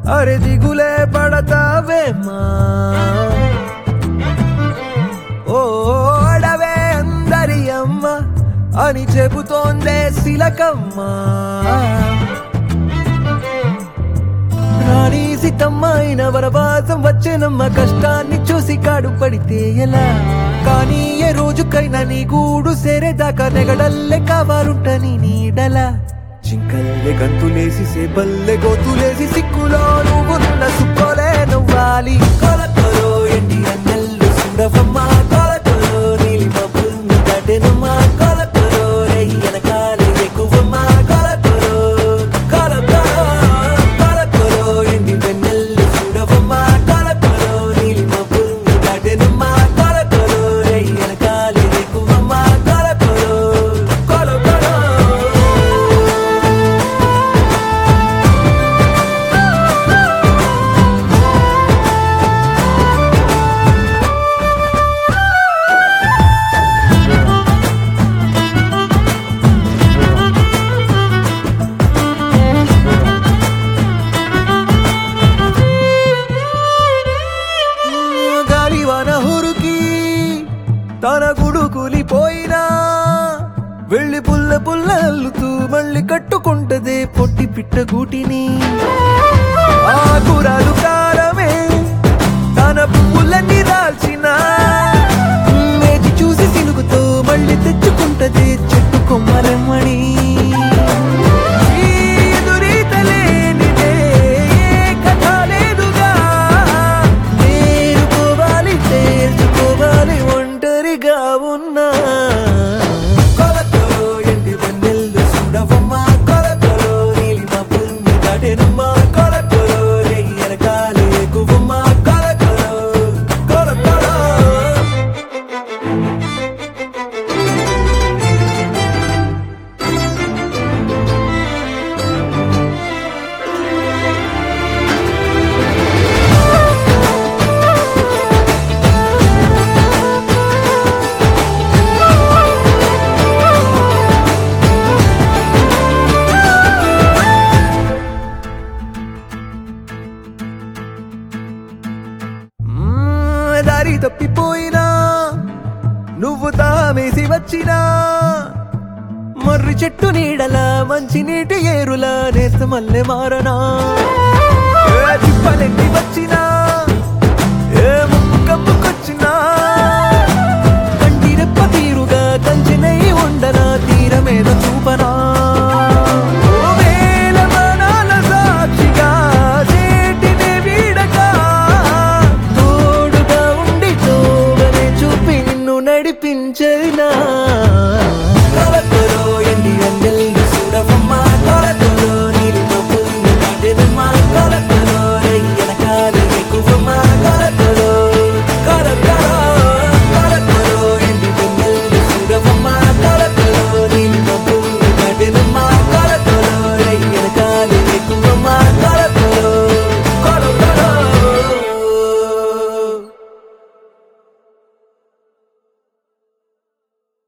అరే దిగులే పడతావేమా ఓ అడవే అందరి అమ్మ అని చెబుతోందే శిలకమ్మా రాణి సీతమ్మ అయిన వనవాసం వచ్చేనమ్మ కష్టాన్ని చూసి కాడు పడితే ఎలా కానీ ఏ రోజుకైనా నీ గూడు సేరేదాకా నెగడల్లే కావాలుంటని నీడలా జింకల్లే గంతులేసి సేపల్లే గోతులేసి సిక్కులో నువ్వున్న సుక్కోలే నువ్వాలి కొలకలో ఎండి అన్నెల్లు సుండవమ్మ కొలకలో నీలి మబ్బుల్ని దాటెనమ్మ కొలకలో రేయి వెనకాలే ఎక్కువమ్మ కొలకలో కొలకలో కొలకలో ఎండి వెన్నెల్లు చూడవమ్మ కొలకలో నీలి మబ్బుల్ని దాటెనమ్మ కొలకలో రేయి వెనకాలే ఎక్కువమ్మ కొలకలో కొలకలో గాలివాన హురుకి తన గుడు కూలిపోయినా వెళ్ళి పుల్ల పుల్ల అల్లుతూ మళ్ళీ కట్టుకుంటదే పొట్టి పిట్ట గూటిని ఆ కూరలు కారమే తన పువ్వులన్నీ దాల్చిన మేచి చూసి సిలుగుతో మళ్ళీ తెచ్చుకుంటదే చెట్టు కొమ్మరమ్మని ఈ ఎదురీత లేనిదే ఏ కథ లేదుగా నేర్చుకోవాలి తేల్చుకోవాలి ఒంటరిగా ఉన్నా కొలకలో ఎండి వెన్నెల్లు చూడవమ్మ కొలకలో నీలి మబ్బుల్ని దాటెనమ్మ కొలకలో రేయి వెనకాలే ఎక్కువమ్మ కొలకలో కొలకలో మ్మ్, దారి తప్పిపోయినా నువ్వు తామేసి వచ్చినా మర్రి చెట్టు నీడలా మంచి నీటి ఏరులా నేస్త మల్లె మారనా ఏ చిప్పలెన్ని వచ్చినా